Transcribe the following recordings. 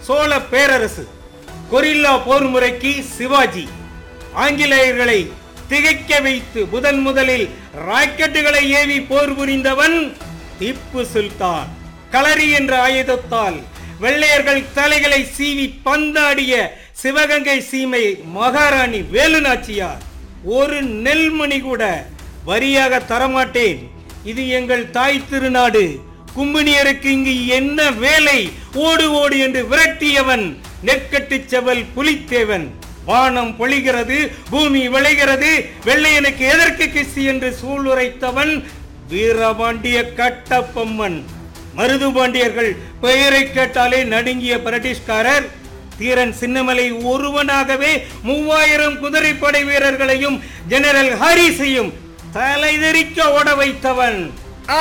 சோழ பேரரசு gorilla போர் முறைக்கு சிவாஜி ஆங்கிலேயர்களை திகைக்க வைத்து முதன் முதலில் ராக்கெட்டுகளை ஏவி போர் புரிந்தவன் திப்பு சுல்தான் களரி என்ற ஆயுதத்தால் வெள்ளையர்கள் தலைகளை சீவி பந்தாடிய சிவகங்கை சீமை மகாராணி வேலுநாச்சியார் ஒரு நெல்மணி கூட வரியாக தரமாட்டேன் இது எங்கள் தாய் திருநாடு கும்பினியருக்கு இங்கு என்ன வேலை ஓடு ஓடு என்று விரட்டியவன் நெற்கட்டு செவல் புலித்தேவன் வானம் பொழிகிறது பூமி விளைகிறது வெள்ளையனுக்கு எதற்கு கிசி என்று சூளுரைத்தவன் வீரபாண்டிய கட்டபொம்மன் மருது பாண்டியர்கள் பெயரை கேட்டாலே நடுங்கிய பிரிட்டிஷ்காரர் தீரன் சின்னமலை ஒருவனாகவே மூவாயிரம் குதிரைப்படை வீரர்களையும் ஜெனரல் ஹாரிஸையும் தலைதெறிக்க ஓட வைத்தவன் ஆ,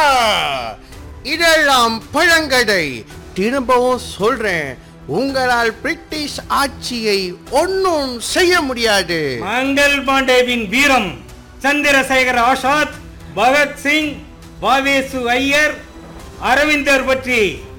இதெல்லாம் பழங்கடை திரும்பவும் சொல்றேன் உங்களால் பிரிட்டிஷ் ஆட்சியை ஒன்றும் செய்ய முடியாது மங்கள் பாண்டேவின் வீரம் சந்திரசேகர் ஆசாத் பகத்சிங் பாவேசு ஐயர் அரவிந்தர் பற்றி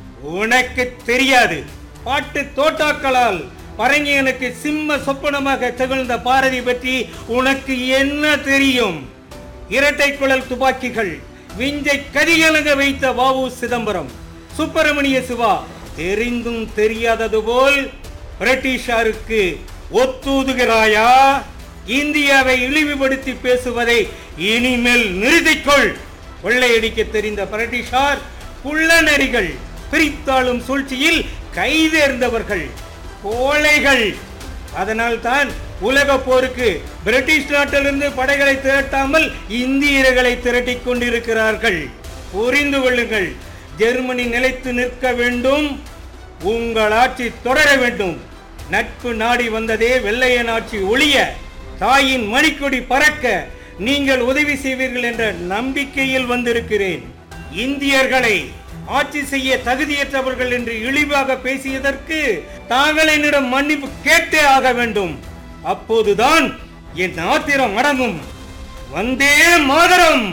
உனக்கு தெரியாது பாட்டு தோட்டாக்களால் பரங்கியனுக்கு சிம்ம சொப்பனமாக திகழ்ந்த பாரதி பற்றி உனக்கு என்ன தெரியும் இரட்டை குழல் துப்பாக்கிகள் விஞ்சை கதிகலங்க வைத்த வாவு சிதம்பரம் சுப்பிரமணிய சிவா தெரிந்தும் தெரியாதது போல் பிரிட்டிஷாருக்கு ஒத்தூதுகிறாயா இந்தியாவை இழிவுபடுத்தி பேசுவதை இனிமேல் நிறுத்திக்கொள் கொள்ளையடிக்க தெரிந்த பிரிட்டிஷார் குள்ளநரிகள் பிரித்தாளும் சூழ்ச்சியில் கைதேர்ந்தவர்கள் கோழைகள் அதனால் தான் உலக போருக்கு பிரிட்டிஷ் நாட்டிலிருந்து படைகளை திரட்டாமல் இந்தியர்களை திரட்டிக் கொண்டிருக்கிறார்கள் புரிந்து கொள்ளுங்கள் ஜெர்மனி நிலைத்து நிற்க வேண்டும் உங்கள் ஆட்சி தொடர வேண்டும் நட்பு நாடி வந்ததே வெள்ளையன் ஆட்சி ஒழிய தாயின் மணிக்கொடி பறக்க நீங்கள் உதவி செய்வீர்கள் என்ற நம்பிக்கையில் வந்திருக்கிறேன் இந்தியர்களை ஆட்சி செய்ய தகுதியற்றவர்கள் என்று இழிவாக பேசியதற்கு தாங்கள் என்னிடம் மன்னிப்பு கேட்டே ஆக வேண்டும் அப்போதுதான் என் ஆத்திரம் அடங்கும் வந்தே மாதரம்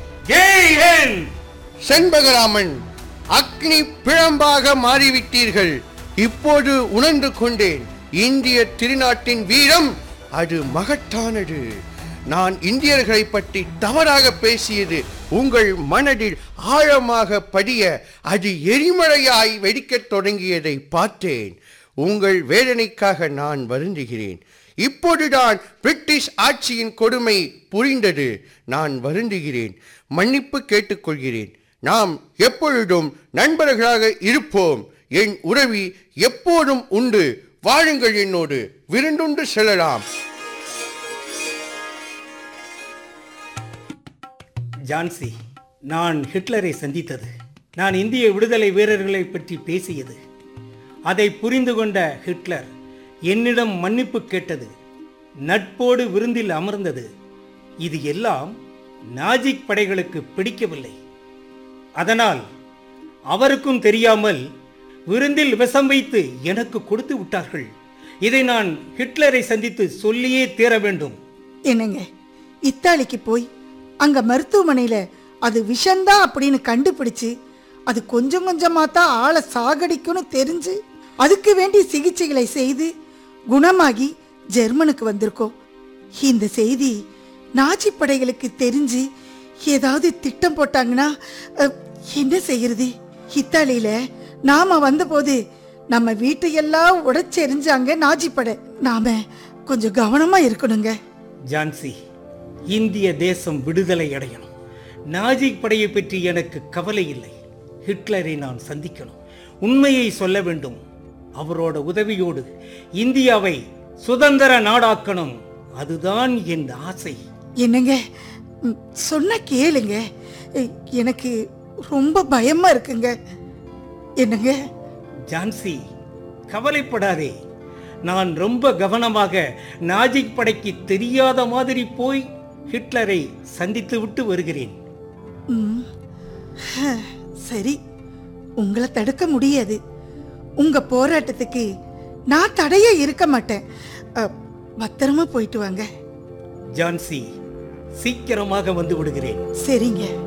ஜெய் ஹிந்த் செண்பகராமன் அக்னி பிழம்பாக மாறிவிட்டீர்கள் இப்போது உணர்ந்து கொண்டேன் இந்திய திருநாட்டின் வீரம் அது மகத்தானது நான் இந்தியர்களை பற்றி தவறாக பேசியது உங்கள் மனதில் ஆழமாக படிய அது எரிமலையாய் வெடிக்கத் தொடங்கியதை பார்த்தேன் உங்கள் வேதனைக்காக நான் வருந்துகிறேன் இப்போதுதான் பிரிட்டிஷ் ஆட்சியின் கொடுமை புரிந்தது நான் வருந்துகிறேன் மன்னிப்பு கேட்டுக்கொள்கிறேன் நாம் எப்பொழுதும் நண்பர்களாக இருப்போம் என் உறவி எப்போதும் உண்டு வாழுங்கள் என்னோடு விருந்துண்டு செல்லலாம் ஜான்சி நான் ஹிட்லரை சந்தித்தது நான் இந்திய விடுதலை வீரர்களை பற்றி பேசியது அதை புரிந்து கொண்ட ஹிட்லர் என்னிடம் மன்னிப்பு கேட்டது நட்போடு விருந்தில் அமர்ந்தது இது எல்லாம் நாஜிக் படைகளுக்கு பிடிக்கவில்லை அதனால் அவருக்கும் தெரியாமல் விருந்தில் விஷம் வைத்து எனக்கு கொடுத்து விட்டார்கள் இதை நான் ஹிட்லரை சந்தித்து சொல்லியே தீர வேண்டும் என்னங்க இத்தாலிக்கு போய் அங்க மருத்துவமனையில அது விஷந்தா அப்படின்னு கண்டுபிடிச்சு அது கொஞ்சம் கொஞ்சமா தான் ஆளை சாகடிக்கும்னு தெரிஞ்சு அதுக்கு வேண்டிய சிகிச்சைகளை செய்து குணமாகி ஜெர்மனுக்கு வந்திருக்கோம் இந்த செய்தி நாஜி படைகளுக்கு தெரிஞ்சு ஏதாவது திட்டம் போட்டாங்கன்னா அஹ், என்ன செய்யறது இத்தாலியில நாம வந்தபோது நம்ம வீட்டையெல்லாம் உடைச்செறிஞ்சாங்க நாஜி படை நாம கொஞ்சம் கவனமா இருக்கணுங்க ஜான்சி இந்திய தேசம் விடுதலை அடையணும் நாஜிக் படையை பற்றி எனக்கு கவலை இல்லை ஹிட்லரை நான் சந்திக்கணும் உண்மையை சொல்ல வேண்டும் அவரோட உதவியோடு இந்தியாவை சுதந்திர நாடாக்கணும் அதுதான் என் ஆசை என்னங்க ம், சொன்னா கேளுங்க எ- எனக்கு ரொம்ப பயமா இருக்குங்க என்னங்க ஜான்சி கவலைப்படாதே நான் ரொம்ப கவனமாக நாஜிக் படைக்கு தெரியாத மாதிரி போய் ஹிட்லரை சந்தித்து விட்டு வருகிறேன் ம், ஹ, சரி உங்களை தடுக்க முடியாது உங்க போராட்டத்துக்கு நான் தடையே இருக்க மாட்டேன் அ, பத்திரமா போயிட்டு வாங்க ஜான்சி சீக்கிரமாக வந்து விடுகிறேன் சரிங்க